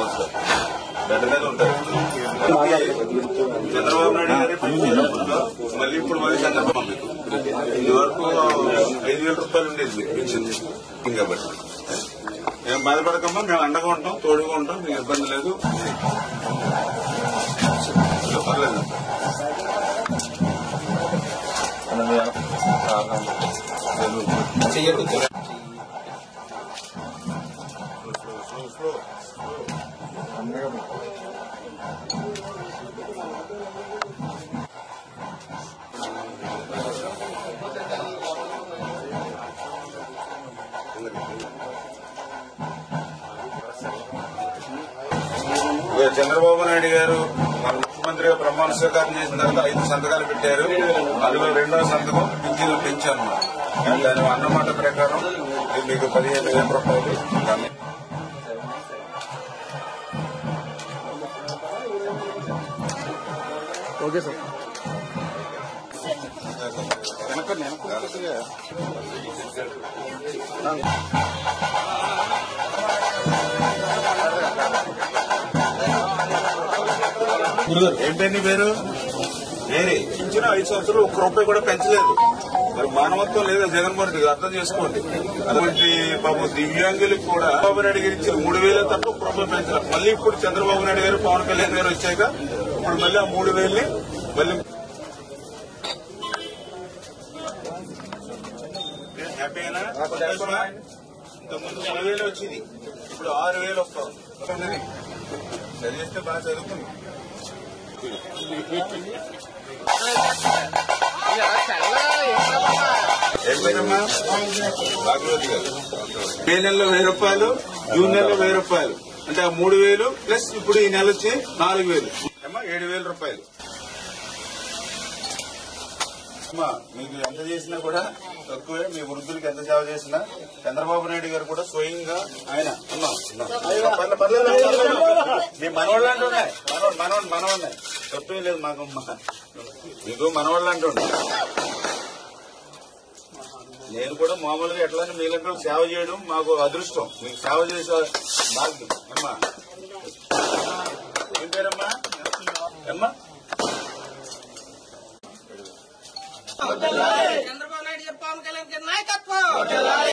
సంవత్సరాలు బెడ్ మీద ఉంటారు చంద్రబాబు నాయుడు గారి పెంచినప్పుడు మళ్ళీ ఇప్పుడు మళ్ళీ చంద్రబాబు మీకు ఇది వరకు ఐదు వేల రూపాయలు ఉండేది మీకు పెంచింది కాబట్టి మేము బాధపడకమ్మా మేము అండగా ఉంటాం తోడుగా ఉంటాం మీకు ఇబ్బంది లేదు పర్లేదు చెయ్యదు ఇక చంద్రబాబు నాయుడు గారు మన ముఖ్యమంత్రిగా ప్రమాణ స్వీకారం చేసిన తర్వాత ఐదు సంతకాలు పెట్టారు అందులో రెండో సంతకం పింఛన్లు పెంచాను దాని అన్నమాట ప్రకారం ఇది మీకు పదిహేను వేల రూపాయలు దాన్ని ఓకే సార్ ఏం పేరు నీ పేరు వేరే ఇచ్చిన ఐదు సంవత్సరాలు ఒక్క రూపాయి కూడా పెంచలేదు మరి మానవత్వం లేదా జగన్మోహన్ రెడ్డి గారు అర్థం చేసుకోండి అటువంటి పాపం దివ్యాంగులకు కూడా చంద్రబాబు నాయుడు గారు ఇచ్చిన మూడు వేల తప్ప ఒక్క రూపాయి పెంచలేదు మళ్ళీ ఇప్పుడు చంద్రబాబు నాయుడు గారు పవన్ కళ్యాణ్ గారు వచ్చాక ఇప్పుడు మళ్ళీ ఆ మూడు వేలని మళ్ళీ హ్యాపీనా సంతోషమా? ఇంతకుముందు మూడు వేలు వచ్చింది ఇప్పుడు ఆరు వేలు వస్తాం చదివిస్తే బాగా చదువుకుంది ఏం పేరమ్మా భాగవతి గారు మే నెలలో వెయ్యి రూపాయలు జూన్ నెలలో వెయ్యి రూపాయలు అంటే ఆ మూడు వేలు ప్లస్ ఇప్పుడు ఈ నెల వచ్చి నాలుగు వేలు అమ్మా ఏడు వేల రూపాయలు అమ్మా మీకు ఎంత చేసినా కూడా తక్కువే మీ వృద్ధులకి ఎంత సేవ చేసినా చంద్రబాబు నాయుడు గారు కూడా స్వయంగా ఆయన అమ్మా అమ్మా. పర్లేదు, పర్లేదు, పర్లేదు. మీ మనవాళ్ళు అంటున్నాయి మనవాళ్ళు మనవాళ్ళు మనవాళ్ళే తప్పేం లేదు మాకు అమ్మా. మీకు మనవాళ్ళు అంటుండే నేను కూడా మామూలుగా ఎట్లానే మీలంటే సేవ చేయడం మాకు అదృష్టం మీకు సేవ చేసే భాగ్యం అమ్మా ఏం పేరమ్మా అమ్మా చంద్రబాబు నాయుడు గారు పవన్ కళ్యాణ్ గారి నాయకత్వం